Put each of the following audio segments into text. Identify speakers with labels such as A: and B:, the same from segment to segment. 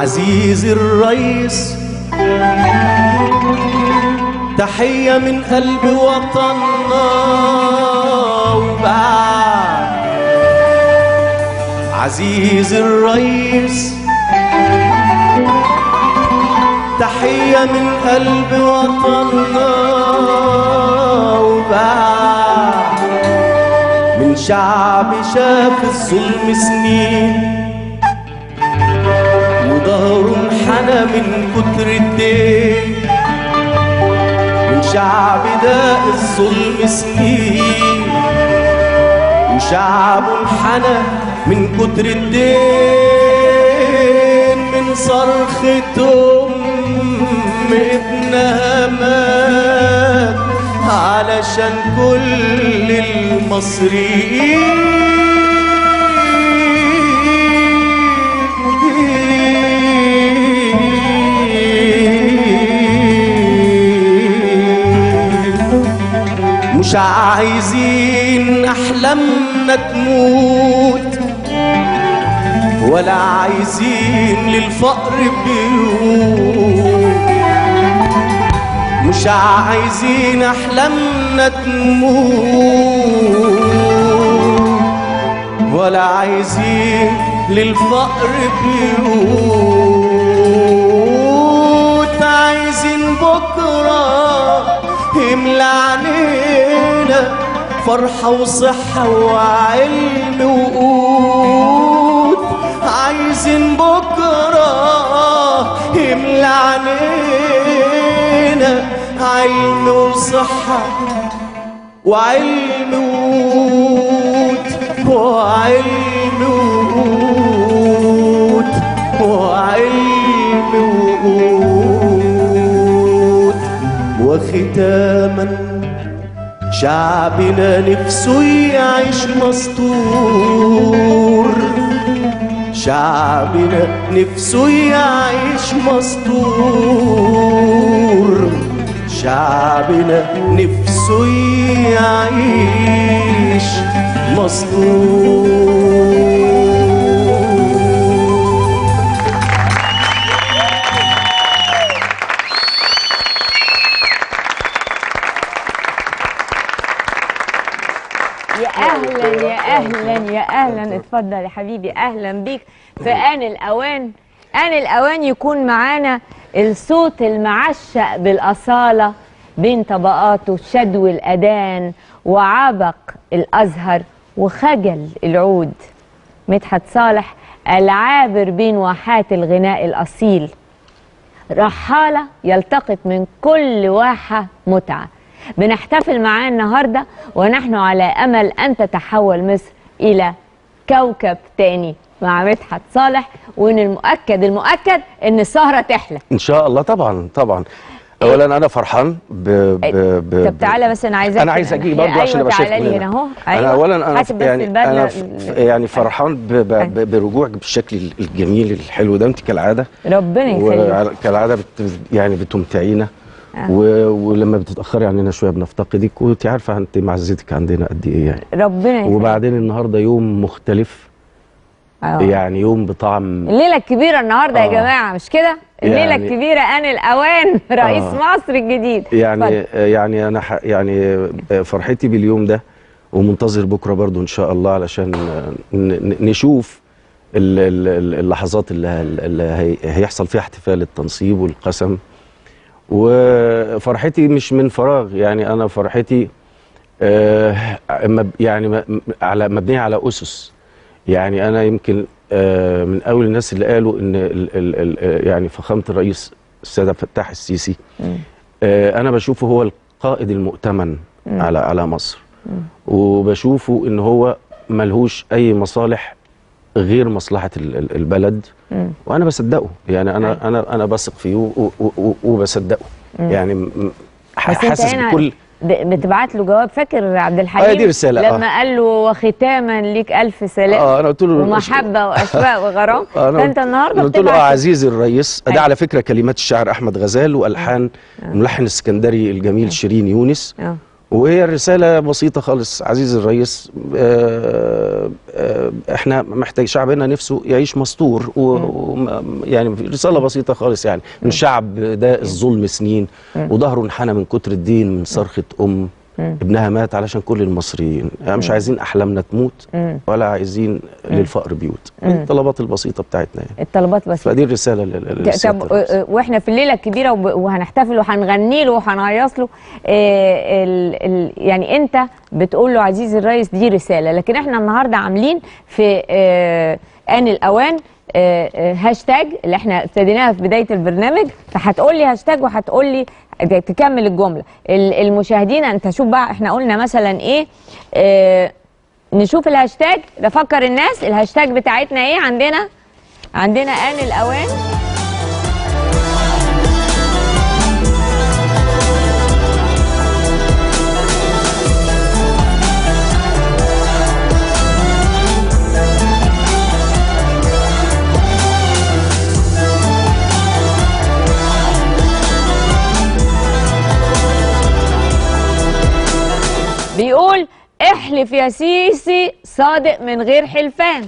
A: عزيزي الريس تحية من قلب وطننا وبعد عزيزي الريس تحية من قلب وطننا وبعد من شعب شاف الظلم سنين وظهره انحنى من كتر الدين من شعب داق الظلم سنين وشعبه انحنى من كتر الدين من صرخة أم ابنها مات علشان كل المصريين مش عايزين أحلامنا تموت ولا عايزين للفقر بيوت مش عايزين أحلامنا تموت ولا عايزين للفقر بيوت عايزين بكرة يملى علينا فرحة وصحة وعلم وقوت عايزين بكرة يملى علينا علم وصحة وعلم وقوت وعلم وقوت وعلم وقوت وختاما شعبنا نفسه يعيش مستور شعبنا نفسه يعيش مستور شعبنا نفسه يعيش مستور
B: يا اهلا يا اهلا يا اهلا اتفضل يا حبيبي اهلا بيك في ان الاوان ان الاوان يكون معانا الصوت المعشق بالاصاله بين طبقاته شدو الاذان وعبق الازهر وخجل العود مدحت صالح العابر بين واحات الغناء الاصيل رحالة يلتقط من كل واحة متعة بنحتفل معاه النهاردة ونحن على أمل أن تتحول مصر إلى كوكب تاني مع مدحت صالح وإن المؤكد المؤكد إن السهرة تحلى
C: ان شاء الله طبعا طبعا اولا انا فرحان ب ب ب
B: طب تعالى بس أنا عايزاك
C: انا عايز اجي برضه عشان
B: أيوة
C: ابقى شايف
B: تعالى لي
C: كلنا.
B: هنا أهو
C: انا
B: أيوة.
C: اولا انا
B: حاسب بس
C: يعني
B: البدلة
C: انا ف- يعني فرحان ب ب ب برجوعك بالشكل بالجميل الحلو ده انت كالعاده
B: ربنا يخليك
C: وكالعاده بت يعني بتمتعينا
B: آه.
C: و... ولما بتتاخري عننا شويه بنفتقدك وانت عارفه انت معزتك عندنا قد ايه يعني
B: ربنا يخليك
C: وبعدين النهارده يوم مختلف
B: آه.
C: يعني يوم بطعم
B: الليلة الكبيرة النهاردة يا
C: آه.
B: جماعة مش كده؟ الليلة
C: يعني-
B: الكبيرة آن الأوان رئيس
C: آه.
B: مصر الجديد
C: يعني
B: اتفضل.
C: يعني انا ح- يعني فرحتي باليوم ده ومنتظر بكره برضو ان شاء الله علشان ن- ن- نشوف ال- ال- اللحظات اللي, ه- اللي هي- هيحصل فيها احتفال التنصيب والقسم وفرحتي مش من فراغ يعني انا فرحتي آه، مب- يعني م- على مبنيه على اسس يعني انا يمكن آه، من اول الناس اللي قالوا ان ال ال ال يعني فخامه الرئيس السيد عبد الفتاح السيسي آه، انا بشوفه هو القائد المؤتمن على على مصر وبشوفه ان هو ملهوش اي مصالح غير مصلحه ال- ال- البلد وانا بصدقه يعني انا انا انا بثق فيه و- و- و- وبصدقه يعني م- ح-
B: بس انت
C: حاسس
B: هنا
C: بكل
B: ب- بتبعت له جواب فاكر عبد الحليم
C: آه، دي رسالة، آه.
B: لما قال له وختاما ليك الف سلام
C: اه انا قلت له
B: ومحبه واشواق وغرام
C: آه، أنا
B: فانت
C: قلت-
B: النهارده
C: قلت له اه
B: بتبعت
C: عزيزي الرئيس ده
B: أيوة.
C: على فكره كلمات الشاعر احمد غزال والحان الملحن الاسكندري الجميل شيرين يونس
B: آه.
C: وهي الرسالة بسيطة خالص عزيزي الرئيس آه، آه، احنا محتاج شعبنا نفسه يعيش مستور و و- يعني رسالة بسيطة خالص يعني من شعب ده الظلم سنين وظهره انحنى من كتر الدين من صرخة أم ابنها مات علشان كل المصريين يعني مش عايزين أحلامنا تموت ولا عايزين للفقر بيوت الطلبات البسيطة بتاعتنا يعني
B: الطلبات بس
C: فدي الرسالة لل- لل-
B: طب
C: للسيادة الرئيس.
B: آه، آه، واحنا في الليله الكبيره وب- وهنحتفل وهنغني له وهنهيص له آه، ال- ال- يعني انت بتقول له عزيزي الرئيس دي رساله لكن احنا النهارده عاملين في آه، ان الاوان آه، آه، هاشتاج اللي احنا ابتديناها في بدايه البرنامج فهتقول لي هاشتاج وهتقول لي تكمل الجمله ال- المشاهدين انت شوف بقى احنا قلنا مثلا ايه آه، نشوف الهاشتاج نفكر الناس الهاشتاج بتاعتنا ايه عندنا عندنا ان الاوان بيقول احلف يا سيسي صادق من غير حلفان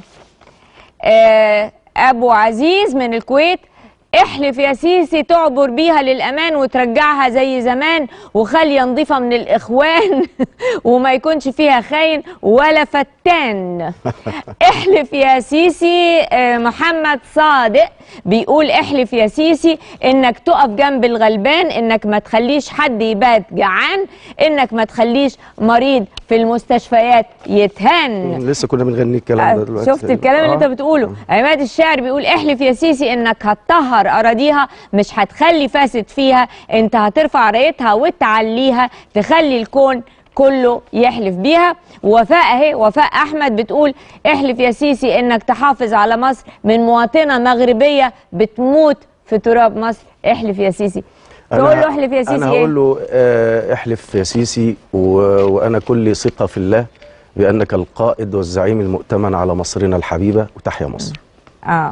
B: آه ابو عزيز من الكويت احلف يا سيسي تعبر بيها للامان وترجعها زي زمان وخاليه نظيفه من الاخوان وما يكونش فيها خاين ولا فتان احلف يا سيسي آه، محمد صادق بيقول احلف يا سيسي انك تقف جنب الغلبان انك ما تخليش حد يبات جعان انك ما تخليش مريض في المستشفيات يتهان
C: لسه كنا بنغني الكلام ده دلوقتي
B: شفت الكلام اللي
C: آه.
B: انت بتقوله عماد الشاعر بيقول احلف يا سيسي انك هتطهر اراضيها مش هتخلي فاسد فيها انت هترفع رايتها وتعليها تخلي الكون كله يحلف بيها وفاء اهي وفاء احمد بتقول احلف يا سيسي انك تحافظ على مصر من مواطنه مغربيه بتموت في تراب مصر احلف يا سيسي
C: أنا-
B: تقول له احلف يا سيسي
C: انا
B: ايه
C: هقول له آه، احلف يا سيسي و... وانا كل ثقه في الله بانك القائد والزعيم المؤتمن على مصرنا الحبيبه وتحيا مصر
B: اه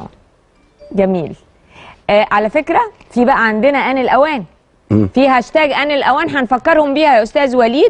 B: جميل آه على فكره في بقى عندنا ان الاوان
C: مم.
B: في هاشتاج ان الاوان هنفكرهم بيها يا استاذ وليد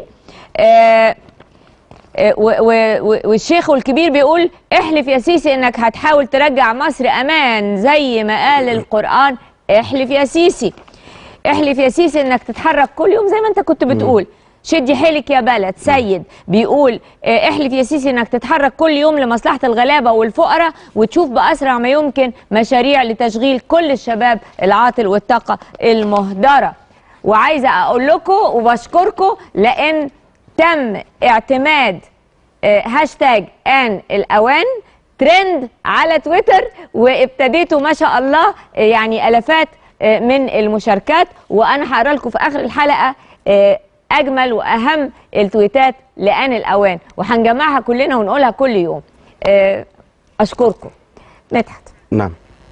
B: آه آه، و- و- و- والشيخ الكبير بيقول احلف يا سيسي انك هتحاول ترجع مصر امان زي ما قال القرآن احلف يا سيسي احلف يا سيسي انك تتحرك كل يوم زي ما انت كنت بتقول شدي حيلك يا بلد سيد بيقول آه، احلف يا سيسي انك تتحرك كل يوم لمصلحة الغلابة والفقراء وتشوف بأسرع ما يمكن مشاريع لتشغيل كل الشباب العاطل والطاقة المهدرة وعايزة اقول لكم وبشكركم لان تم اعتماد آه، هاشتاج ان الاوان ترند على تويتر وابتديتوا ما شاء الله آه، يعني الافات آه، من المشاركات وانا هقرا لكم في اخر الحلقه آه، اجمل واهم التويتات لان الاوان وهنجمعها كلنا ونقولها كل يوم آه، اشكركم مدحت
C: نعم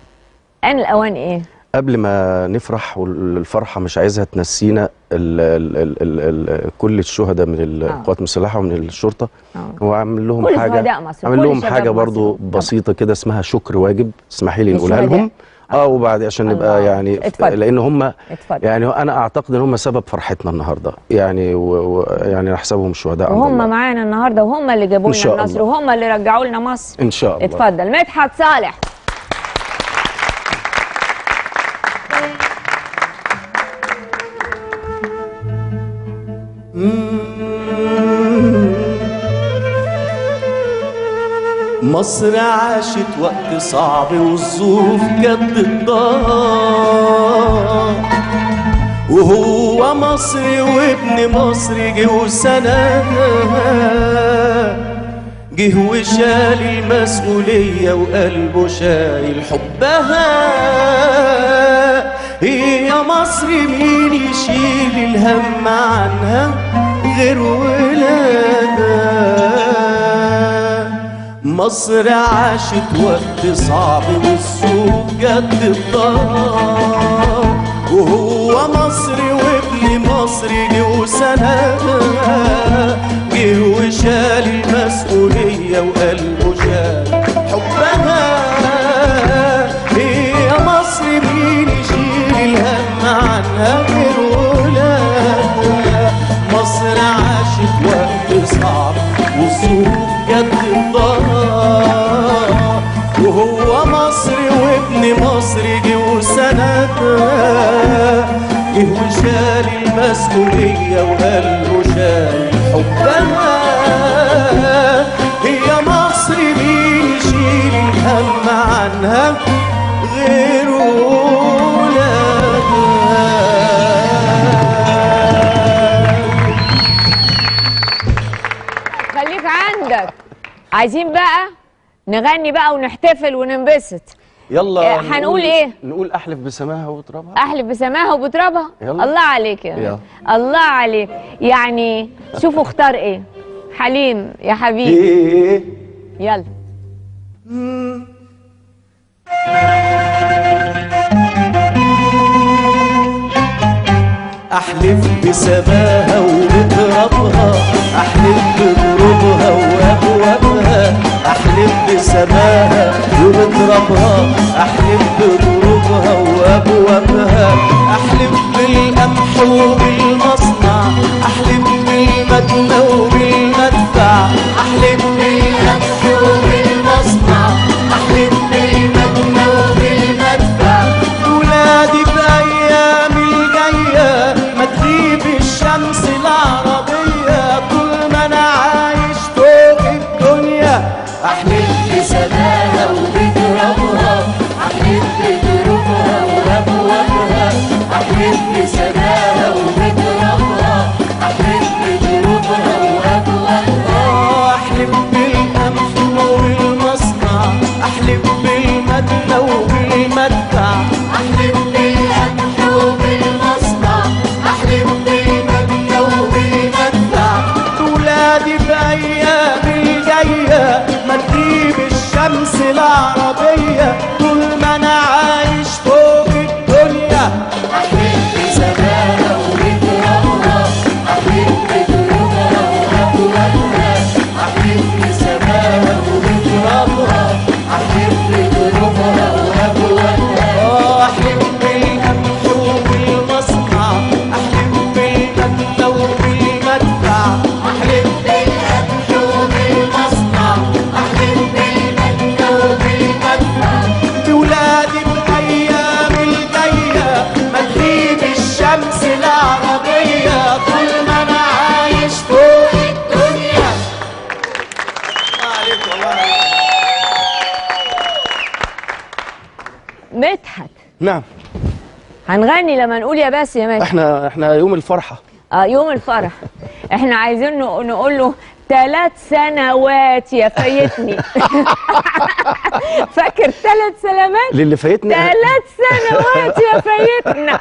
B: ان الاوان ايه
C: قبل ما نفرح والفرحه مش عايزها تنسينا ال ال ال ال ال كل الشهداء من القوات المسلحه ومن الشرطه
B: آه.
C: وعامل لهم
B: كل
C: حاجه
B: شهداء مصر،
C: عامل
B: كل
C: لهم
B: شباب
C: حاجه
B: مصر.
C: برضو
B: طبعا.
C: بسيطه كده اسمها شكر واجب اسمحي لي نقولها
B: للشهداء.
C: لهم اه وبعد عشان نبقى
B: الله.
C: يعني
B: اتفضل.
C: لان هم
B: اتفضل.
C: يعني انا اعتقد ان هم سبب فرحتنا النهارده يعني و و يعني نحسبهم شهداء عند
B: وهم
C: الله.
B: معانا النهارده وهم اللي جابوا
C: إن
B: لنا
C: شاء
B: النصر
C: الله.
B: وهم اللي رجعوا لنا مصر
C: ان شاء الله
B: اتفضل مدحت صالح
A: مصر عاشت وقت صعب والظروف جد الضار وهو مصري وابن مصر جه وسنة جه وشال المسؤولية وقلبه شايل حبها هي مصر مين يشيل الهم عنها غير ولادها مصر عاشت وقت صعب والسوق جد الضار وهو مصري وابن مصري جه وسنة جه وشال المسؤولية وقلبه شال حبها هي مصر مين يشيل الهم عنها غير ولادها مصر عاشت مصر جه وسندها جه وشال المسؤولية وقلبه شال حبها هي مصر مين يشيل الهم عنها غير ولادها
B: خليك عندك عايزين بقى نغني بقى ونحتفل وننبسط
C: يلا
B: آه، هنقول إيه؟
C: نقول احلف بسماها وترابها
B: احلف بسماها وبترابها
C: يلا.
B: الله عليك يا
C: يلا.
B: الله عليك يعني شوفوا اختار ايه حليم يا حبيبي
C: ايه
B: يلا
A: احلف بسماها وبترابها احلف بغروبها وابوابها احلف بسماها وبترابها احلف بغروبها وابوابها احلف بالقمح وبالمصنع احلف بالمدنى وبالمدفع احلف بالقمح وبالمصنع احلف بالمدنى وبالمدفع ولادي بايام الجايه ما تغيب الشمس العربيه طول ما انا عايش فوق الدنيا احلف بسماها وبترابها احلف بدروبها وابوابها احلف بسماها وبترابها احلف بدروبها وابوابها احلف بالقمح وبالمصنع احلف بالمدنى وبالمدفع احلف بالقمح وبالمصنع احلف بالمدنى وبالمدفع ولادي بايام الجايه ما تغيب الشمس العربيه طول ما انا عايش فوق الدنيا احلف بسماها وبترابها احلف بدروبها وابوابها احلف بسماها وبترابها احلف بدروبها وابوابها احلف بالقمح وبالمصنع احلف بالمدنى وبالمدفع احلف بالقمح وبالمصنع احلف بالمدنى وبالمدفع بولادي بايام الجايه ما تغيب الشمس العربيه طول ما انا عايش فوق الدنيا الله عليك والله
B: مدحت
C: نعم
B: هنغني لما نقول يا بس يا ماشي
C: احنا احنا يوم الفرحه
B: اه يوم الفرح احنا عايزين نق- نقول له ثلاث سنوات يا فايتني فاكر ثلاث سلامات
C: للي فايتني
B: ثلاث سنوات يا فايتنا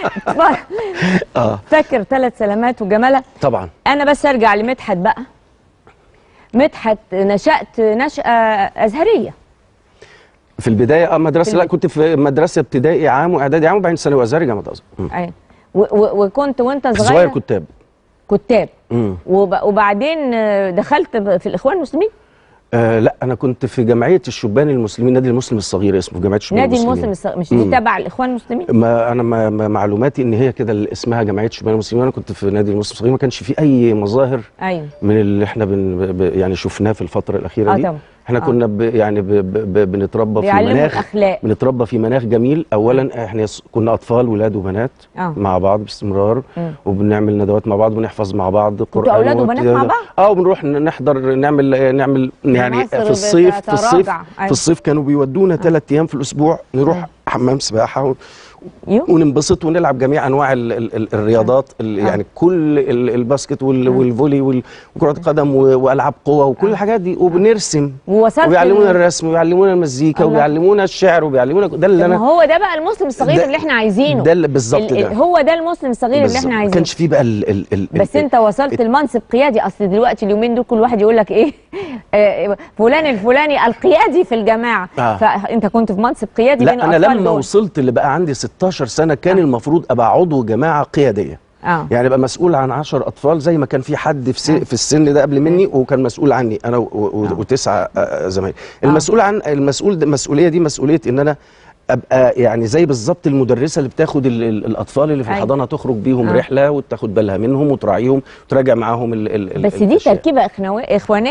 C: اه
B: فاكر ثلاث سلامات وجمالها
C: طبعا
B: انا بس ارجع لمدحت بقى مدحت نشأت نشأة أزهرية
C: في البدايه اه مدرسه
B: في
C: لا
B: الب-
C: كنت في مدرسه ابتدائي عام واعدادي عام وبعدين ثانوي ازهري جامعه ازهر مم.
B: أيوة و- و- وكنت وانت
C: في
B: صغير
C: صغير كتاب
B: كتاب
C: مم.
B: وب- وبعدين آه، دخلت ب- في الإخوان المسلمين
C: آه لا انا كنت في جمعيه الشبان المسلمين نادي المسلم الصغير اسمه في جمعيه الشبان
B: نادي
C: المسلمين
B: المسلم الصغير مش دي
C: مم.
B: تبع الإخوان المسلمين
C: ما انا ما ما معلوماتي ان هي كده اللي اسمها جمعيه الشبان المسلمين انا كنت في نادي المسلم الصغير ما كانش في اي مظاهر
B: أيوة
C: من اللي احنا بن ب يعني شفناه في الفتره الاخيره
B: آه
C: دي
B: طبعا.
C: احنا
B: آه.
C: كنا ب يعني ب ب ب بنتربى في
B: بيعلموا
C: مناخ
B: الأخلاق.
C: بنتربى في مناخ جميل اولا احنا يص- كنا اطفال ولاد وبنات
B: آه.
C: مع بعض باستمرار
B: مم.
C: وبنعمل ندوات مع بعض ونحفظ مع بعض
B: كنتوا أولاد
C: وت-
B: وبنات مع بعض؟
C: اه وبنروح ن- نحضر نعمل نعمل يعني
B: مصر
C: في الصيف في الصيف
B: بتتراجع. أيوة.
C: في الصيف كانوا بيودونا ثلاث ايام في الاسبوع نروح
B: أيوة.
C: حمام سباحه و-
B: يوم
C: وننبسط ونلعب جميع انواع ال ال ال الرياضات ال
B: آه.
C: يعني كل ال الباسكت وال والفولي وال- وكره القدم و- والعاب قوه وكل الحاجات دي وبنرسم
B: ووصلت
C: وبيعلمونا
B: ال-
C: الرسم وبيعلمونا المزيكا
B: الله.
C: وبيعلمونا الشعر وبيعلمونا ده اللي
B: طب ما
C: انا
B: هو ده بقى المسلم الصغير
C: ده-
B: اللي احنا عايزينه
C: ده اللي بالظبط
B: ال- ال-
C: ده.
B: هو ده المسلم الصغير اللي
C: بالظبط.
B: احنا
C: ما
B: عايزينه
C: كانش فيه بقى ال ال ال
B: بس
C: ال-
B: انت وصلت المنصب قيادي اصل دلوقتي اليومين دول كل واحد يقول لك ايه آه، فلان الفلاني القيادي في الجماعه
C: آه.
B: فانت كنت في منصب قيادي بين
C: لا انا
B: الاطفال
C: لما
B: دول.
C: وصلت اللي بقى عندي 16 سنه كان
B: آه.
C: المفروض ابقى عضو جماعه قياديه
B: اه
C: يعني ابقى مسؤول عن 10 اطفال زي ما كان في حد في, سن في السن ده قبل مني وكان مسؤول عني انا و- و-
B: آه.
C: وتسعه آه، زمايلي المسؤول عن المسؤول ده المسؤوليه دي مسؤوليه ان انا ابقى يعني زي بالظبط المدرسه اللي بتاخد ال ال الاطفال اللي في
B: أيوة.
C: الحضانه تخرج بيهم
B: آه.
C: رحله وتاخد بالها منهم وتراعيهم وتراجع معاهم ال ال ال-
B: بس دي
C: الأشياء.
B: تركيبه إخنوا- اخوانيه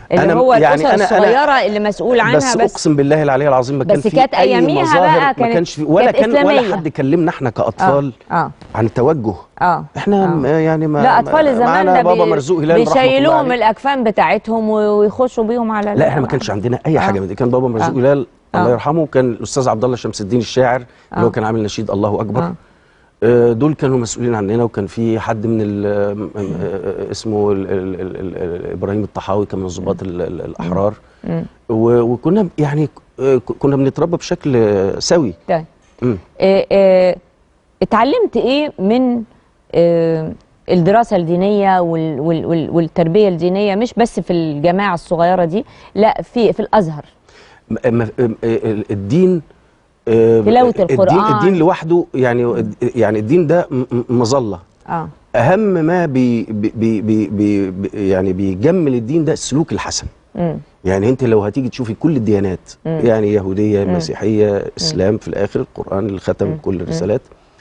B: اللي
C: أنا-
B: هو
C: يعني
B: الاسر
C: أنا- أنا-
B: الصغيره اللي مسؤول عنها
C: بس,
B: بس,
C: اقسم بالله العلي العظيم ما كان
B: بس
C: في
B: كانت
C: اي
B: أياميها
C: مظاهر
B: بقى
C: ما
B: كانت-
C: كانش في ولا
B: كانت
C: كان ولا
B: إسلامية.
C: حد كلمنا احنا كاطفال
B: اه
C: عن توجه
B: اه
C: احنا
B: آه.
C: م- يعني ما
B: لا اطفال
C: ما-
B: الزمان
C: معانا
B: ده
C: بابا
B: بي-
C: مرزوق هلال رحمه الله
B: بيشيلوهم
C: عليه.
B: الاكفان بتاعتهم و- ويخشوا بيهم على
C: لا احنا ما كانش عندنا اي حاجه
B: آه.
C: من دي كان بابا مرزوق
B: آه.
C: هلال الله
B: آه.
C: يرحمه كان الاستاذ عبد الله شمس الدين الشاعر اللي هو
B: آه.
C: كان عامل نشيد الله اكبر
B: آه.
C: آه، دول كانوا مسؤولين عننا وكان في حد من ال- م- م- اسمه ال- ال- ال- ال- ابراهيم الطحاوي كان من الضباط ال- ال- الاحرار و- وكنا يعني آه، ك- كنا بنتربى بشكل آه، سوي
B: طيب
C: مم.
B: آه، آه، اتعلمت ايه من آه، الدراسة الدينية وال- وال- وال- والتربية الدينية مش بس في الجماعة الصغيرة دي لا في في الأزهر
C: م- م- م- الدين آه،
B: تلاوة
C: الدين
B: القرآن.
C: الدين لوحده يعني يعني الدين ده م- م- مظله
B: اه
C: اهم ما بي بي بي بي بي بي- يعني بيجمل الدين ده السلوك الحسن
B: مم.
C: يعني انت لو هتيجي تشوفي كل الديانات
B: مم.
C: يعني يهوديه مسيحيه اسلام في الاخر القران اللي ختم كل الرسالات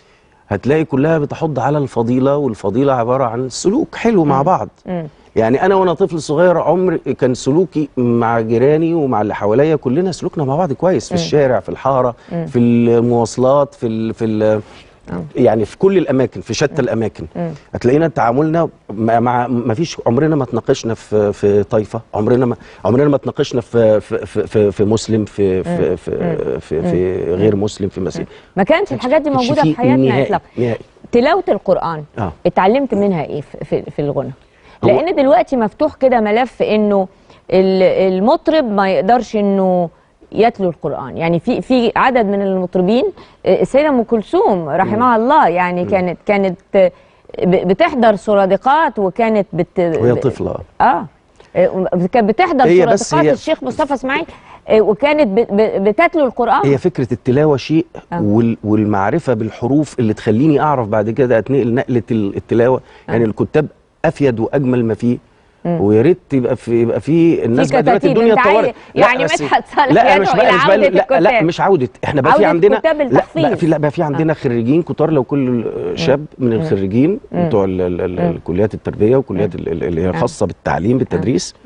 C: هتلاقي كلها بتحض على الفضيله والفضيله عباره عن سلوك حلو مع بعض
B: مم.
C: يعني انا وانا طفل صغير عمر كان سلوكي مع جيراني ومع اللي حواليا كلنا سلوكنا مع بعض كويس في الشارع في الحاره في المواصلات في ال في ال يعني في كل الاماكن في شتى الاماكن هتلاقينا تعاملنا مع, مع ما فيش عمرنا ما تناقشنا في في طائفه عمرنا ما عمرنا ما تناقشنا في في في, في, في مسلم في في في, في, في غير مسلم في مسيح
B: ما كانش الحاجات دي موجودة في حياتنا
C: نهائي
B: إطلاقا
C: نهائي
B: تلاوة القرآن
C: اه
B: اتعلمت منها ايه في, في, في الغنى
C: هو-
B: لان دلوقتي مفتوح كده ملف انه ال- المطرب ما يقدرش انه يتلو القرآن يعني في في عدد من المطربين آه، السيدة أم كلثوم رحمها الله يعني كانت كانت آه، ب- بتحضر سرادقات وكانت بت
C: وهي
B: ب-
C: طفله
B: اه آه، كانت بتحضر
C: هي بس
B: سرادقات
C: هي-
B: الشيخ مصطفى اسماعيل آه، وكانت ب- ب- بتتلو القرآن
C: هي فكره التلاوه شيء
B: آه.
C: وال والمعرفه بالحروف اللي تخليني اعرف بعد كده اتنقل نقله ال- التلاوه يعني الكتاب افيد واجمل ما فيه ويا ريت يبقى في يبقى في الناس بقى دلوقتي
B: كتاتيب،
C: الدنيا
B: انت عايز-
C: اتطورت لا
B: يعني
C: بس-
B: مدحت صالح
C: لا
B: يدعو
C: مش
B: إلى
C: بقى مش بقى
B: عودة
C: لا, لا
B: الكتاب.
C: مش عوده احنا بقى في
B: عودة
C: عندنا
B: كتاب
C: لا
B: التحفيظ.
C: بقى في لا بقى في عندنا خريجين كتار لو كل شاب من الخريجين بتوع ال- ال- ال- الكليات التربيه وكليات ال- ال- اللي هي خاصه بالتعليم بالتدريس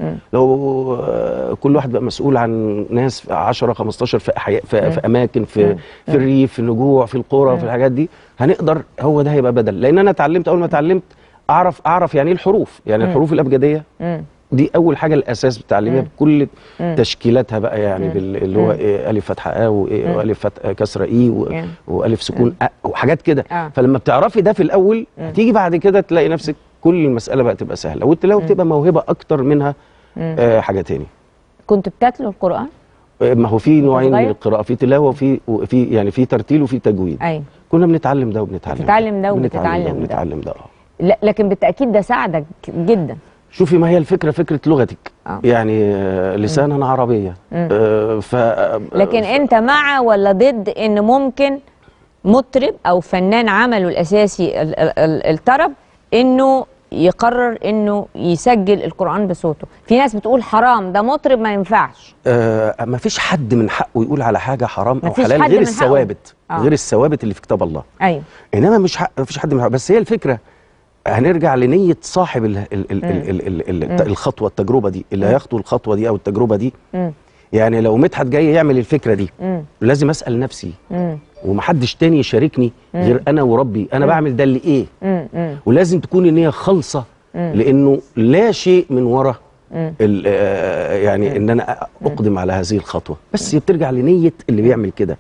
C: لو آه، كل واحد بقى مسؤول عن ناس 10 15 في أحياء في, في اماكن في في الريف في النجوع في القرى في الحاجات دي هنقدر هو ده هيبقى بدل لان انا اتعلمت اول ما اتعلمت اعرف اعرف يعني ايه الحروف يعني الحروف الابجديه
B: مم.
C: دي اول حاجه الاساس بتعلميها بكل تشكيلاتها بقى يعني بال- اللي هو إيه الف فتحه ا وإيه والف فتحه كسره اي و-
B: مم.
C: والف سكون أ وحاجات كده
B: آه.
C: فلما بتعرفي ده في الاول تيجي بعد كده تلاقي نفسك كل المساله بقى تبقى سهله والتلاوه بتبقى موهبه اكتر منها آه حاجه تاني
B: كنت بتتلو القرآن
C: آه، ما هو في نوعين من
B: صغير؟
C: القراءه في تلاوه وفي وفي يعني في ترتيل وفي تجويد
B: ايوه
C: كنا بنتعلم ده وبنتعلم
B: بتتعلم ده
C: بنتعلم
B: وبتتعلم ده.
C: وبنتعلم ده آه.
B: لا لكن بالتأكيد ده ساعدك جدا
C: شوفي ما هي الفكره فكره لغتك
B: آه.
C: يعني آه، لسانا عربيه آه ف
B: لكن انت مع ولا ضد ان ممكن مطرب او فنان عمله الاساسي ال- ال- ال- الطرب انه يقرر انه يسجل القرآن بصوته في ناس بتقول حرام ده مطرب ما ينفعش
C: آه ما فيش حد من حقه يقول على حاجه حرام او
B: مفيش
C: حلال
B: حد
C: غير
B: من حقه.
C: الثوابت
B: آه.
C: غير الثوابت اللي في كتاب الله
B: ايوه
C: انما مش حق ما فيش حد من حقه بس هي الفكره هنرجع لنيه صاحب ال ال ال ال ال ال ال الخطوه التجربه دي اللي هيخطو الخطوه دي او التجربه دي
B: مم.
C: يعني لو مدحت جاي يعمل الفكره دي
B: مم.
C: لازم اسال نفسي
B: مم.
C: ومحدش تاني يشاركني غير انا وربي انا بعمل ده لايه
B: مم. مم.
C: ولازم تكون النيه خالصه لانه لا شيء من ورا ال- آه، يعني ان انا اقدم على هذه الخطوه بس هي بترجع لنيه اللي بيعمل كده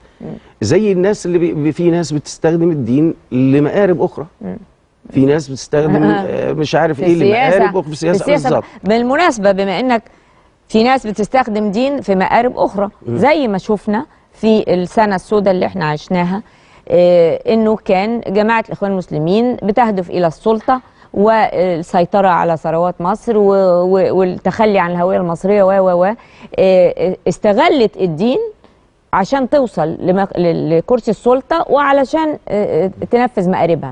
C: زي الناس اللي بي في ناس بتستخدم الدين لمآرب اخرى في ناس بتستخدم آه، مش عارف
B: في
C: ايه
B: السياسة
C: لمآرب اخرى في السياسه بالظبط
B: بالمناسبة بما انك في ناس بتستخدم دين في مآرب أخرى زي ما شفنا في السنة السوداء اللي احنا عشناها آه، انه كان جماعة الإخوان المسلمين بتهدف إلى السلطة والسيطرة على ثروات مصر و- و- والتخلي عن الهوية المصرية و و و آه، استغلت الدين عشان توصل لمك- ل- لكرسي السلطة وعلشان آه، آه، تنفذ مآربها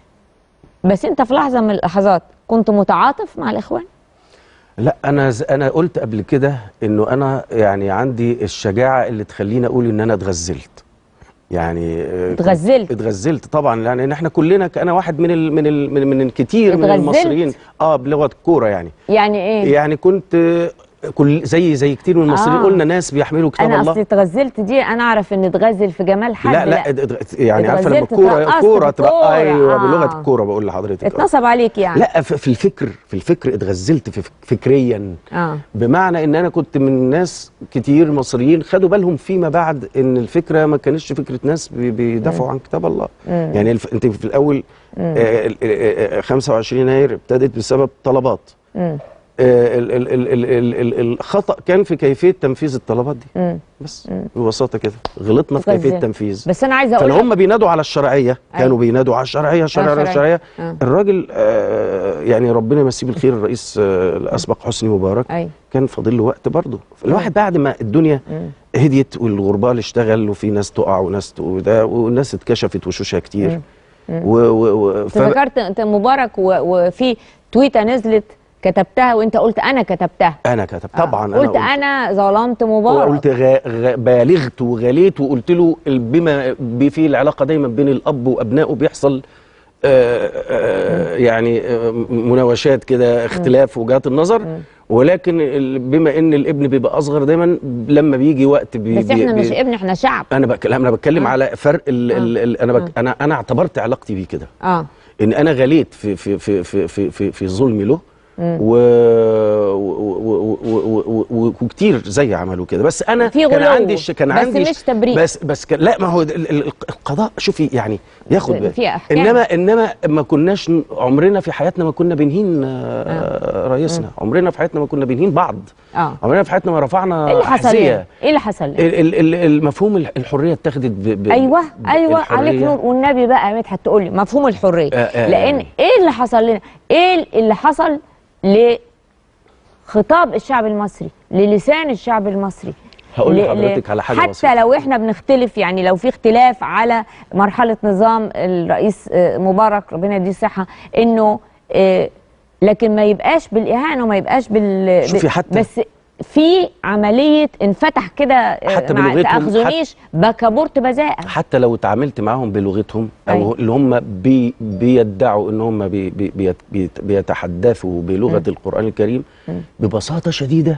B: بس انت في لحظة من اللحظات كنت متعاطف مع الإخوان
C: لا انا ز- انا قلت قبل كده انه انا يعني عندي الشجاعه اللي تخليني اقول ان انا اتغزلت يعني آه، كنت-
B: اتغزلت؟
C: اتغزلت طبعا يعني إن احنا كلنا انا واحد من ال من ال من, من الكتير من
B: اتغزلت؟
C: المصريين اه بلغه الكوره يعني
B: يعني ايه
C: يعني كنت آه، كل زي زي كتير من المصريين
B: آه.
C: قلنا ناس بيحملوا كتاب
B: انا
C: الله
B: اصلي اتغزلت دي انا اعرف ان اتغزل في جمال حد
C: لا لا اد- اد- يعني عارفه لما
B: اتغزلت،
C: الكوره
B: اترقصت
C: كوره
B: بالكورة.
C: تبقى ايوه بلغه
B: آه.
C: الكوره بقول لحضرتك آه.
B: اتنصب عليك يعني
C: لا ف- في الفكر في الفكر اتغزلت في فك- فكريا
B: اه
C: بمعنى ان انا كنت من ناس كتير مصريين خدوا بالهم فيما بعد ان الفكره ما كانتش فكره ناس بي- بيدافعوا عن كتاب الله يعني الف... انت في الاول آه ال- آه، آه، 25 يناير ابتدت بسبب طلبات
B: مم.
C: آه، ال- ال- ال- ال- ال- ال- الخطا كان في كيفيه تنفيذ الطلبات دي
B: مم.
C: بس ببساطه كده غلطنا في كيفيه
B: اتغزلت.
C: التنفيذ
B: بس انا عايزه اقول
C: كانوا
B: لك
C: هم بينادوا على الشرعيه كانوا بينادوا على الشرعيه الشرعيه
B: الشرعية.
C: الشرعيه
B: آه.
C: الراجل آه، يعني ربنا يمسيه بالخير الرئيس آه، الاسبق حسني مبارك
B: ايوه
C: كان فاضل له وقت برضه الواحد بعد ما الدنيا هديت والغربال اشتغل وفي ناس تقع وناس ت- وده والناس اتكشفت وشوشها كتير و و و ف...
B: ذكرت انت مبارك و- وفي تويته نزلت كتبتها وانت قلت انا كتبتها
C: انا كتب طبعا
B: آه. قلت انا ظلمت مبارك
C: وقلت غا... غا... بالغت وغليت وقلت له ال- بما بي- في العلاقه دايما بين الاب وابنائه بيحصل آه آه يعني آه مناوشات كده اختلاف وجهات النظر ولكن ال- بما ان الابن بيبقى اصغر دايما لما بيجي وقت بي
B: بس
C: بي
B: احنا مش
C: بي
B: ابن احنا شعب
C: انا بتكلم انا بتكلم
B: آه.
C: على فرق ال
B: آه.
C: ال ال انا بك انا انا اعتبرت علاقتي بيه كده
B: اه
C: ان انا غليت في في في في في في, في ظلمي له و... و... و... و... و... و... وكتير زي عملوا كده بس انا
B: في
C: كان
B: غلو،
C: عندي الش... كان
B: بس
C: عندي
B: مش تبرير.
C: بس بس كان لا ما هو ال- ال- القضاء شوفي يعني ياخد
B: في
C: بالك
B: أحكام.
C: انما انما ما كناش ن- عمرنا في حياتنا ما كنا بنهين آه. رئيسنا عمرنا في حياتنا ما كنا بنهين بعض
B: اه
C: عمرنا في حياتنا ما رفعنا
B: ايه اللي حصل
C: أحذية.
B: لنا؟ ايه اللي حصل لنا؟
C: ال- ال- ال- المفهوم الح- الحريه اتخذت ب... ب...
B: ايوه
C: ب-
B: ايوه
C: الحرية.
B: عليك نور والنبي بقى يا مدحت تقول لي مفهوم الحريه
C: آه، آه،
B: لان
C: آه.
B: ايه اللي حصل لنا؟ ايه اللي حصل لخطاب الشعب المصري للسان الشعب المصري
C: هقول
B: ل-
C: لحضرتك
B: ل-
C: على حاجة
B: حتى
C: بسيطة.
B: لو احنا بنختلف يعني لو في اختلاف على مرحله نظام الرئيس آه، مبارك ربنا يديه الصحه انه آه، لكن ما يبقاش بالاهانه وما يبقاش بال
C: شوفي
B: ب-
C: حتى-
B: بس في عمليه انفتح كده آه،
C: حتى
B: ما
C: بلغتهم،
B: تاخذونيش بكابورت بذاءه
C: حتى لو اتعاملت معاهم بلغتهم او
B: أيوة.
C: اللي هم بي بيدعوا ان هم بي بي بيت بيت بيتحدثوا بلغه القران الكريم ببساطه شديده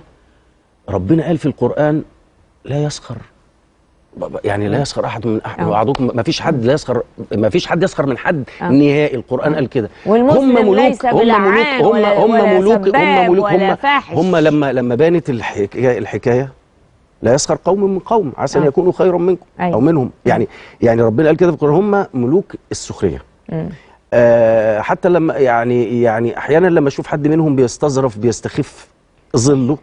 C: ربنا قال في القران لا يسخر ب- ب- يعني لا يسخر احد من احد
B: آه.
C: بعضكم ما فيش حد لا يسخر ما فيش حد يسخر من حد
B: آه.
C: نهائي القران قال كده
B: والمسلم ليس بلعان
C: هم
B: ولا-
C: هم
B: ولا
C: ملوك هم
B: سباب
C: ملوك
B: ولا
C: هم
B: فاحش.
C: هم لما لما بانت الحكايه الحكايه لا يسخر قوم من قوم عسى ان
B: آه.
C: يكونوا خيرا منكم
B: أيوة.
C: او منهم يعني يعني ربنا قال كده في القران هم ملوك السخريه
B: مم.
C: آه حتى لما يعني يعني احيانا لما اشوف حد منهم بيستظرف بيستخف ظله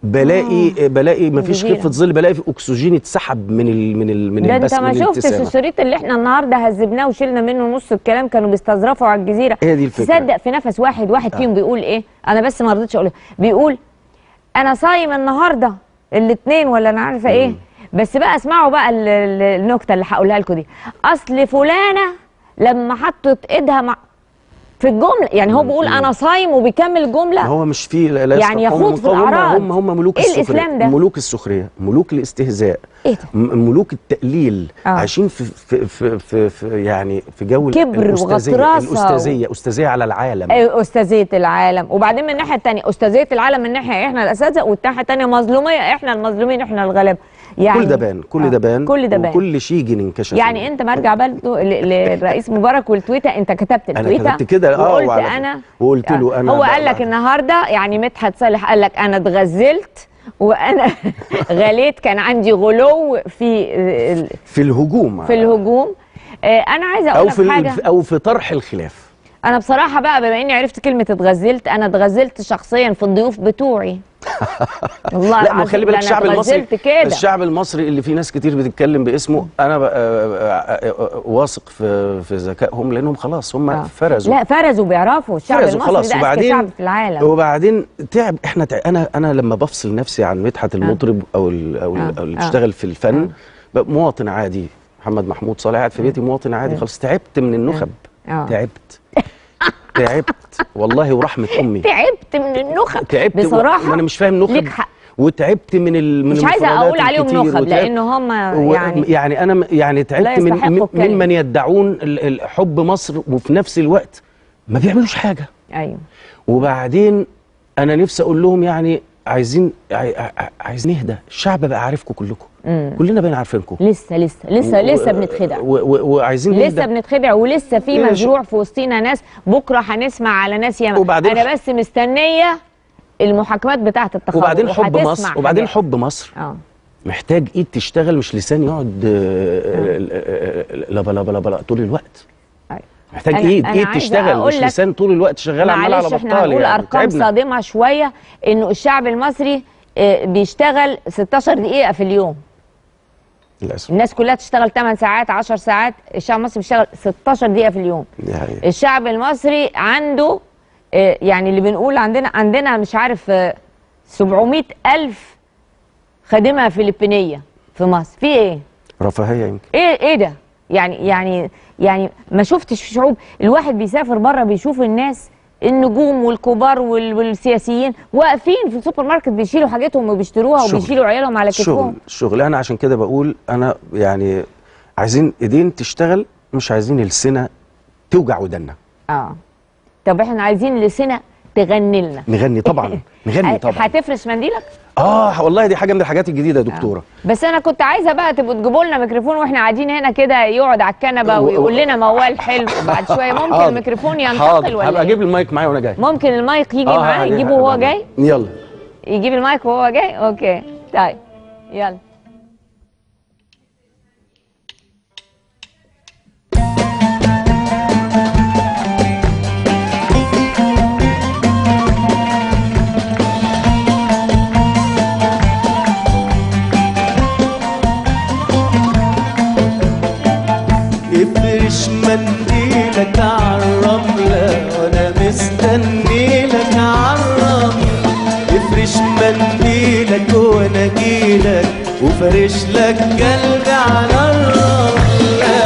C: بلاقي بلاقي مفيش
B: جزيرة.
C: خفه ظل بلاقي في اكسجين اتسحب من ال من ال من
B: ده انت
C: البس
B: ما
C: من
B: شفتش
C: الابتسامة.
B: الشريط اللي احنا النهارده هذبناه وشلنا منه نص الكلام كانوا بيستظرفوا على الجزيره
C: هي دي الفكرة.
B: تصدق في نفس واحد واحد فيهم بيقول ايه انا بس ما رضيتش اقول بيقول انا صايم النهارده الاثنين ولا انا عارفه ايه بس بقى اسمعوا بقى ال- ال- النكته اللي هقولها لكم دي اصل فلانه لما حطت ايدها مع في الجمله يعني هو بيقول انا صايم وبيكمل الجمله
C: هو مش فيه لا لا
B: يعني
C: يسخر قوم
B: يخوض
C: من
B: في
C: قوم. هم-
B: الأعراض.
C: هم هم ملوك
B: إيه
C: السخريه
B: الإسلام ده؟
C: ملوك السخريه ملوك الاستهزاء
B: ايه ده
C: م- ملوك التقليل
B: آه.
C: عايشين في في في في, في يعني في جو ال-
B: كبر
C: الأستاذية.
B: وغطرسة
C: الاستاذيه استاذيه على العالم
B: أيوة، استاذيه العالم وبعدين من الناحيه الثانيه استاذيه العالم من ناحيه احنا الاساتذه والناحيه الثانيه مظلوميه احنا المظلومين احنا الغلابه يعني
C: كل ده بان كل
B: آه،
C: ده بان
B: كل ده بان
C: وكل شيء انكشف
B: يعني انت مرجع برضه ل- للرئيس مبارك والتويته انت كتبت
C: انا
B: التويته
C: كتبت كده اه
B: وقلت
C: وعلى-
B: انا
C: وقلت له انا
B: هو
C: بقى-
B: قال لك النهارده يعني مدحت صالح قال لك انا اتغزلت وانا غليت كان عندي غلو في ال-
C: في الهجوم
B: في الهجوم آه، انا عايزه
C: او
B: اقول
C: في
B: لك حاجه
C: ال- او في طرح الخلاف
B: انا بصراحه بقى بما اني عرفت كلمه اتغزلت انا اتغزلت شخصيا في الضيوف بتوعي والله
C: لا ما
B: العظيم،
C: خلي
B: ده
C: بالك
B: أنا
C: الشعب المصري
B: اتغزلت كده
C: الشعب المصري اللي فيه ناس كتير بتتكلم باسمه انا بقى آه، آه، واثق في في ذكائهم لانهم خلاص هم
B: آه.
C: فرزوا
B: لا فرزوا بيعرفوا الشعب
C: فرزوا
B: المصري
C: خلاص
B: ده اذكى
C: وبعدين
B: شعب في العالم
C: وبعدين تعب احنا تعب انا انا لما بفصل نفسي عن مدحت المطرب او ال او,
B: آه.
C: ال أو اللي
B: آه.
C: بيشتغل في الفن بقى مواطن عادي محمد محمود صالح قاعد في بيتي مواطن عادي خلاص تعبت من النخب
B: آه.
C: تعبت تعبت والله ورحمه امي
B: تعبت من النخب
C: تعبت و-
B: بصراحه
C: ما انا مش فاهم نخب
B: ليك حق
C: وتعبت من ال... من
B: مش عايزه
C: المفردات
B: اقول عليهم
C: الكتير
B: نخب
C: وتعبت-
B: لان هم
C: و-
B: يعني
C: يعني انا م- يعني
B: لا
C: تعبت من
B: يستحقوا
C: من-
B: الكلمة.
C: ممن يدعون ال- ال- حب مصر وفي نفس الوقت ما بيعملوش حاجه
B: ايوه
C: وبعدين انا نفسي اقول لهم يعني عايزين عاي- عاي- عايزين نهدى الشعب بقى عارفكم كلكم كلنا بقينا عارفينكم
B: لسه لسه لسه لسه بنتخدع
C: و- و- وعايزين
B: لسه
C: نهدى
B: بنتخدع ولسه في
C: ماشي.
B: مزروع في وسطينا ناس بكره هنسمع على ناس ياما
C: وبعدين
B: انا بس مستنيه المحاكمات بتاعه التخرج
C: وبعدين حب
B: وهتسمع
C: مصر وبعدين
B: حاجات.
C: حب مصر
B: اه
C: محتاج ايد تشتغل مش لسان يقعد آه، آه، لبا لبا لبا طول الوقت
B: أيوة.
C: محتاج
B: أنا-
C: ايد
B: أنا
C: ايد
B: عايزة
C: تشتغل
B: أقول
C: مش
B: لك-
C: لسان طول الوقت شغال عمال على
B: معلش احنا
C: بطال
B: هنقول
C: يعني
B: ارقام
C: تعبنا.
B: صادمه شويه انه الشعب المصري آه، بيشتغل 16 دقيقه في اليوم
C: للاسف
B: الناس كلها تشتغل 8 ساعات 10 ساعات الشعب المصري بيشتغل 16 دقيقه في اليوم
C: دي حقيقة.
B: الشعب المصري عنده آه، يعني اللي بنقول عندنا عندنا مش عارف آه، 700 ألف خادمة فلبينية في مصر في ايه؟
C: رفاهيه يمكن
B: ايه ايه ده؟ يعني يعني يعني ما شفتش في شعوب الواحد بيسافر بره بيشوف الناس النجوم والكبار وال- والسياسيين واقفين في السوبر ماركت بيشيلوا حاجتهم وبيشتروها
C: شغل.
B: وبيشيلوا عيالهم على
C: الشغل
B: كتفهم
C: الشغل انا عشان كده بقول انا يعني عايزين ايدين تشتغل مش عايزين السنه توجع ودنا
B: اه طب احنا عايزين لسنا تغني لنا
C: نغني طبعا نغني طبعا
B: هتفرش منديلك؟
C: اه والله دي حاجه من الحاجات الجديده يا دكتوره
B: بس انا كنت عايزه بقى تبقوا تجيبوا لنا ميكروفون واحنا قاعدين هنا كده يقعد على الكنبه
C: و-
B: ويقول لنا موال حلو بعد شويه ممكن
C: حاضر.
B: الميكروفون ينتقل
C: حاضر
B: ولا
C: هبقى
B: إيه؟
C: اجيب المايك معايا وانا جاي
B: ممكن المايك يجي
C: آه،
B: معاه
C: هجيب-
B: يجيبه وهو
C: هجيب.
B: جاي
C: يلا
B: يجيب المايك وهو جاي اوكي طيب يلا
A: افرش منديلك عالرملة وانا مستني لك عالرملة افرش منديلك وانا جيلك وفرش لك قلبي على الرملة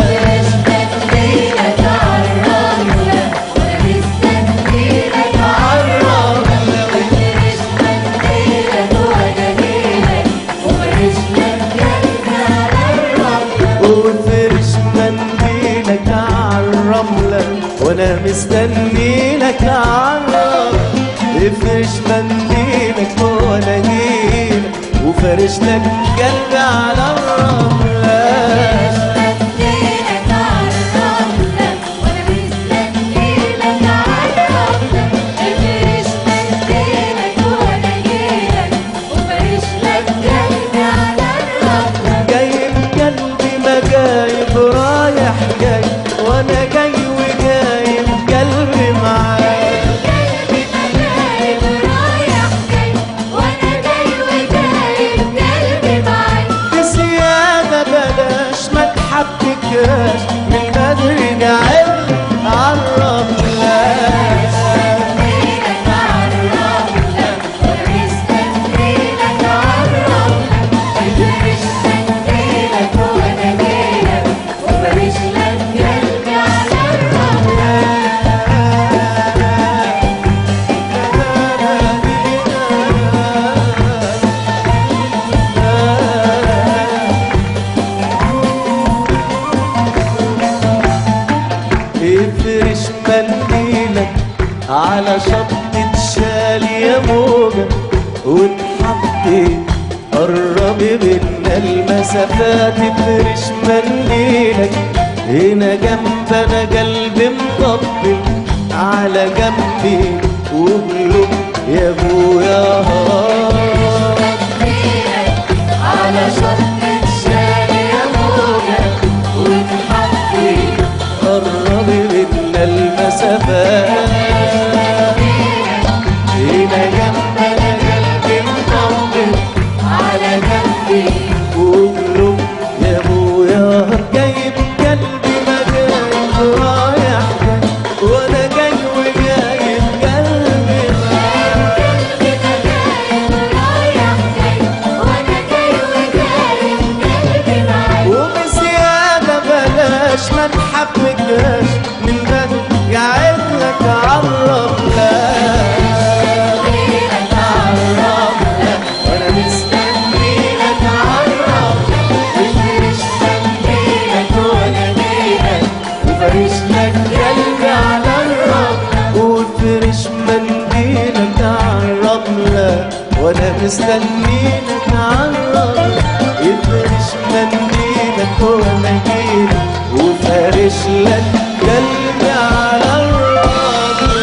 A: وفرش منديلك عالرملة وانا مستني لك عالرملة افرش منديلك وانا جيلك وفرش لك قلبي على الرملة جايب قلبي ما جايب رايح جاي وانا جاي وجايب قلبي معاك بزيادة بلاش ما تحبكاش من بدري قاعد عالرملة افرش منديلك على شط تشال يا موجة وتحطي قربي بينا المسافات افرش منديلك هنا جنب انا قلبي مطبل على جنبي وقلوب يا ابويا هار
D: على شط الشال يا موجة وتحطي
A: قربي بينا المسافات هنا جنب انا قلبي مطبل
D: على جنبي
A: وقلوب يا ابويا جايب قلبي ما جايب رايح جاي وانا جاي وجايب قلبي معاك
D: رايح جاي وانا جاي وجايب قلبي معاك
A: وبزيادة بلاش ما تحبكاش من بدري قاعد لك عالرملة عالرملة وانا مستني لك عالرملة مستنينا تعرض يفرش منديلك ومجيلك وفارش لك قلبي على الرضا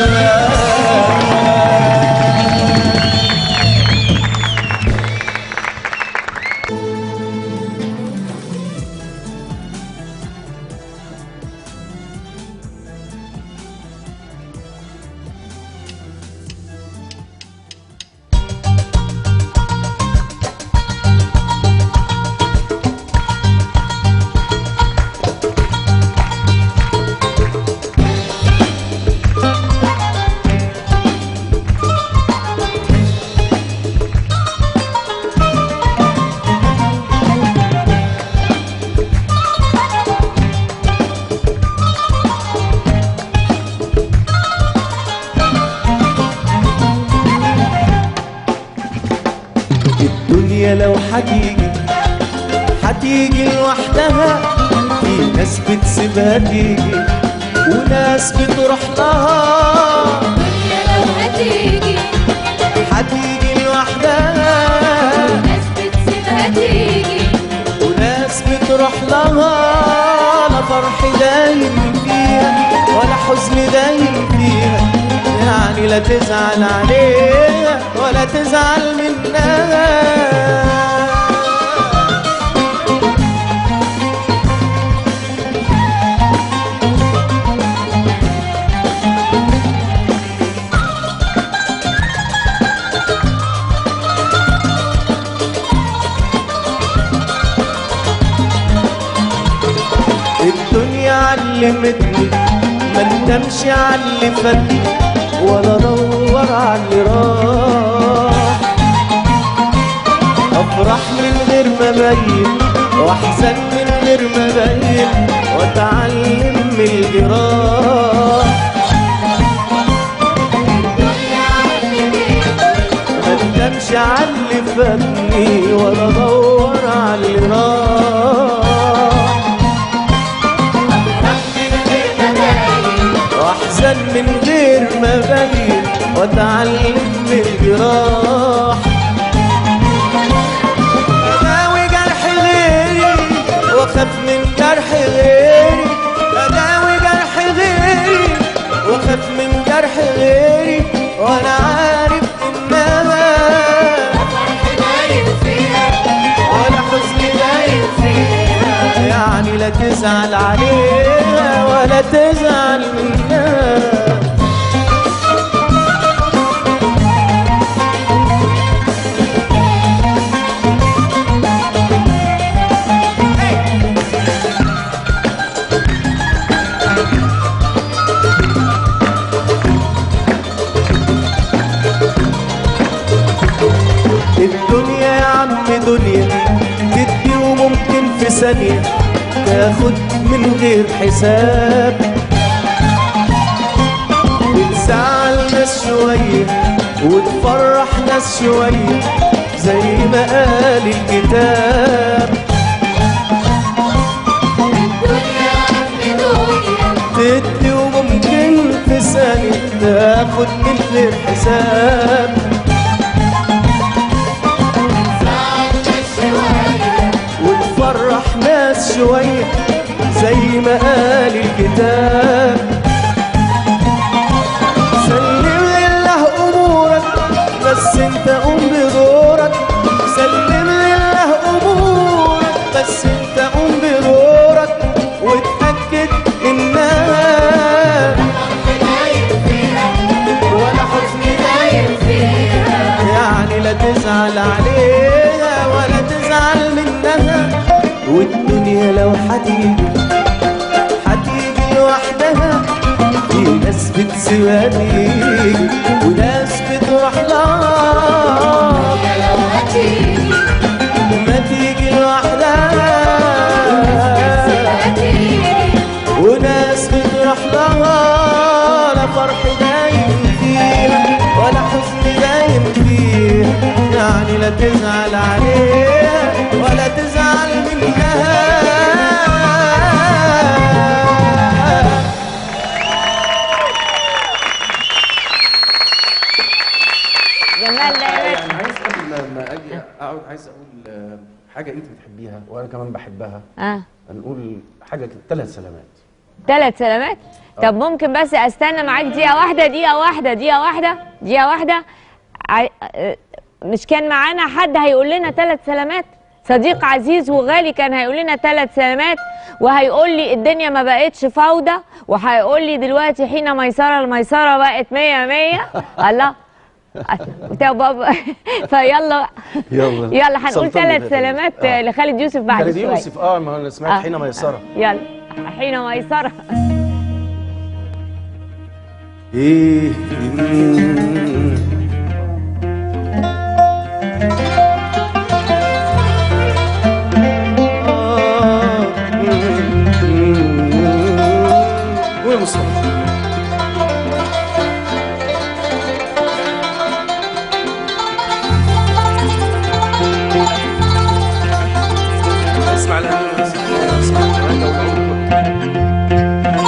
A: الدنيا لو هتيجي هتيجي لوحدها في ناس بتسيبها تيجي وناس بتروح لها
D: لو هتيجي
A: هتيجي لوحدها
D: ناس بتسيبها تيجي
A: وناس بتروح لها لا فرح دايم فيها ولا حزن دايم فيها يعني لا تزعل عليها ولا تزعل منها الدنيا علمتني ما ندمش على اللي فاتني ولا ادور على اللي راح افرح من غير ما ابين واحزن من غير ما ابين واتعلم من الجراح ما ندمش على اللي فاتني ولا ادور على اللي راح واحزن من غير ما بين واتعلم من الجراح اداوي جرح غيري واخاف من جرح غيري اداوي جرح غيري واخاف من جرح غيري وانا عارف انها ولا حزن دايم فيها يعني لا تزعل عليها ولا تزعل منها الدنيا يا عم دنيا تدي وممكن في ثانية تاخد من غير حساب بتزعل ناس شوية وتفرح ناس شوية زي ما قال الكتاب تدي وممكن في ثانية تاخد من غير حساب وتفرح ناس شوية زي ما قال الكتاب سلم لله أمورك بس انت قوم بدورك سلم لله أمورك بس انت قوم بدورك وتأكد إنها ولا حزن دايم يعني لا تزعل عليها ولا تزعل منها والدنيا لو هتيجي هتيجي لوحدها في ناس بتسيبها تيجي وناس بتروح لها ما تيجي لوحدها وناس بتروح لها لا فرح دايم فيها ولا حزن دايم فيها يعني لا تزعل عليها ولا تزعل منها
B: جمال ده يا باشا
A: ما
C: اقعد عايز اقول آه، حاجه انت بتحبيها وانا كمان بحبها
B: اه
C: هنقول حاجه ثلاث سلامات
B: ثلاث سلامات طب ممكن بس استنى معاك دقيقة واحدة دقيقة واحدة دقيقة واحدة دقيقة واحدة عي... آه، مش كان معانا حد هيقول لنا ثلاث سلامات صديق عزيز وغالي كان هيقول لنا ثلاث سلامات وهيقول لي الدنيا ما بقتش فوضى وهيقول لي دلوقتي حين ميسرة الميسرة بقت مية مية الله طب بابا فيلا
C: يلا
B: يلا هنقول
C: سلطان
B: ثلاث
C: بالله.
B: سلامات
C: آه.
B: لخالد يوسف بعد
C: خالد
B: شوية
C: يوسف اه ما انا سمعت
B: آه.
C: حين ميسره
B: يلا حين ميسرة
C: ايه وين مصطفى اسمع الأغاني بس. اسمع الكلام ده والعود.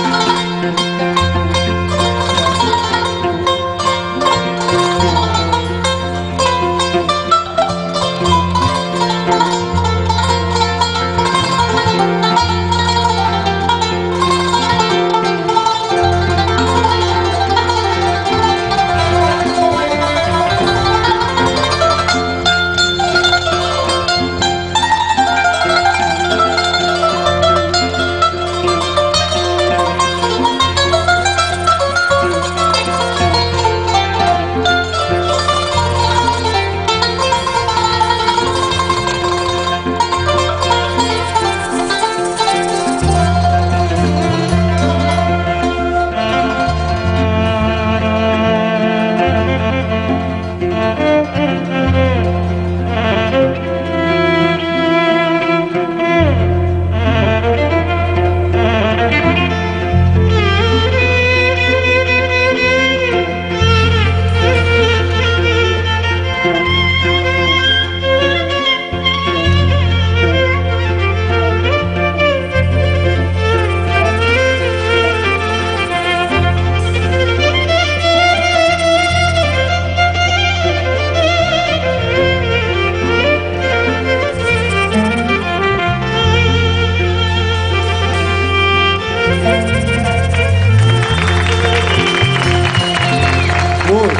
C: موت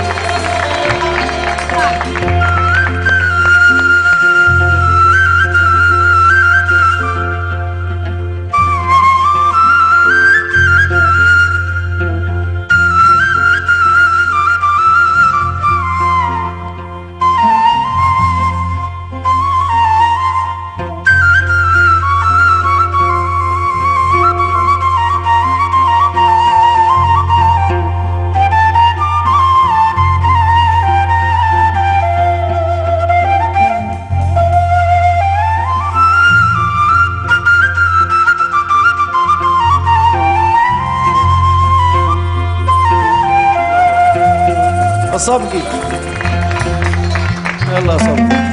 C: أصبجي يلا يا صبجي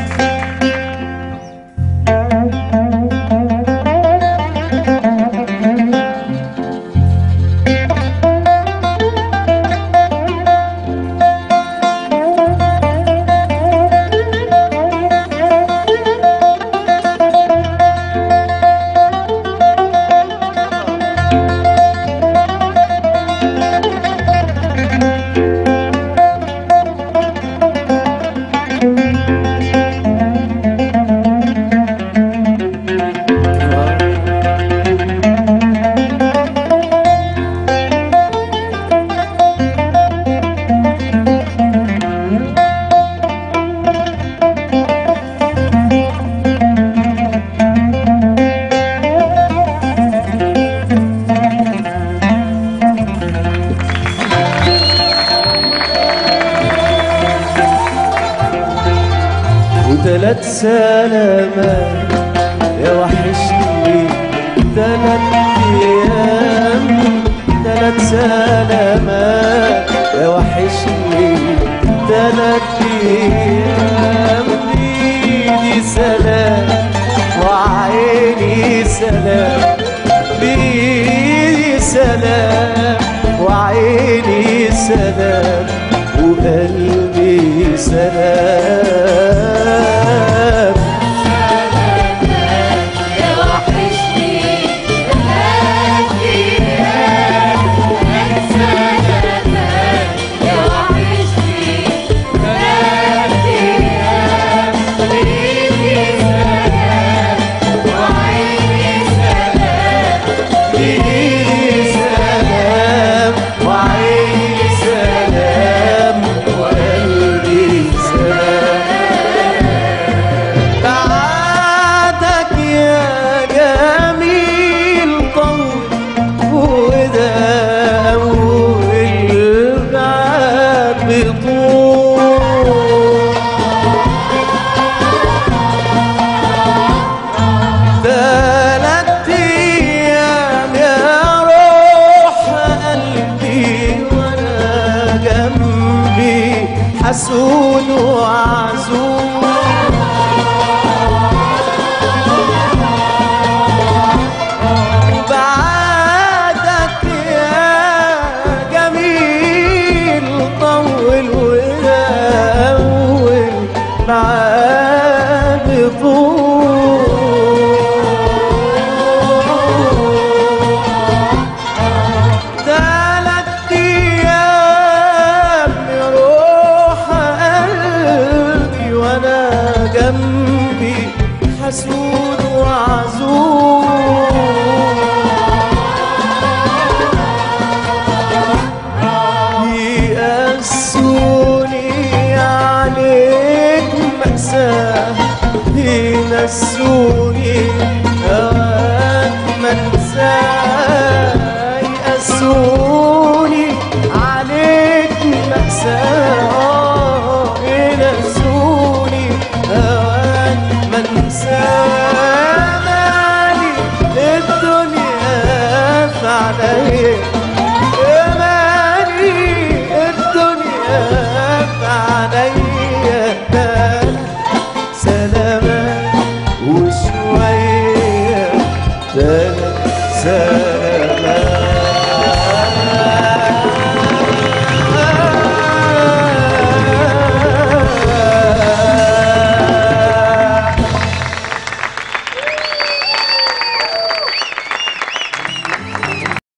C: وثلاث سلامات يا وحشني ثلاث ايام ثلاث سلامات يا وحشني ثلاث ايام ليلي سلام وعيني سلام ليلي سلام وعيني سلام وقلبي سلام
A: جنبي حسود وعزوز بعدك يا جميل طول وأول بعد طول تلات أيام يروح قلبي وأنا جنبي حسود وعزوز يقسوني عليك مأساة ينسوني هواك منساه يقسوني عليك مأساة ينسوني هواك منساه مالي الدنيا في عليك